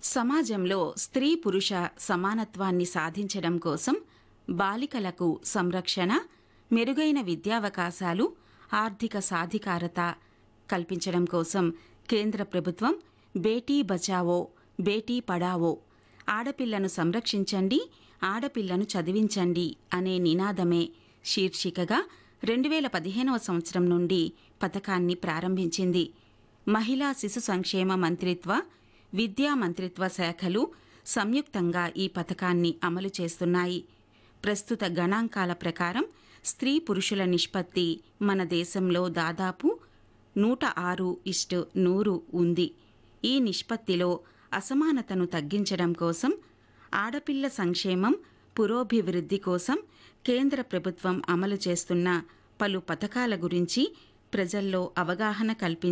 సమాజంలో స్త్రీ పురుష సమానత్వాన్ని సాధించడం కోసం బాలికలకు సంరక్షణ మెరుగైన విద్యావకాశాలు ఆర్థిక సాధికారత కల్పించడం కోసం కేంద్ర ప్రభుత్వం బేటీ బచావో బేటీ పడావో ఆడపిల్లను సంరక్షించండి ఆడపిల్లను చదివించండి అనే నినాదమే శీర్షికగా రెండు వేల పదిహేనవ సంవత్సరం నుండి పథకాన్ని ప్రారంభించింది మహిళా శిశు సంక్షేమ మంత్రిత్వ విద్యా మంత్రిత్వ శాఖలు సంయుక్తంగా ఈ పథకాన్ని అమలు చేస్తున్నాయి ప్రస్తుత గణాంకాల ప్రకారం స్త్రీ పురుషుల నిష్పత్తి మన దేశంలో దాదాపు నూట ఆరు ఇష్టు నూరు ఉంది ఈ నిష్పత్తిలో అసమానతను తగ్గించడం కోసం ఆడపిల్ల సంక్షేమం పురోభివృద్ధి కోసం కేంద్ర ప్రభుత్వం అమలు చేస్తున్న పలు పథకాల గురించి ప్రజల్లో అవగాహన కల్పించ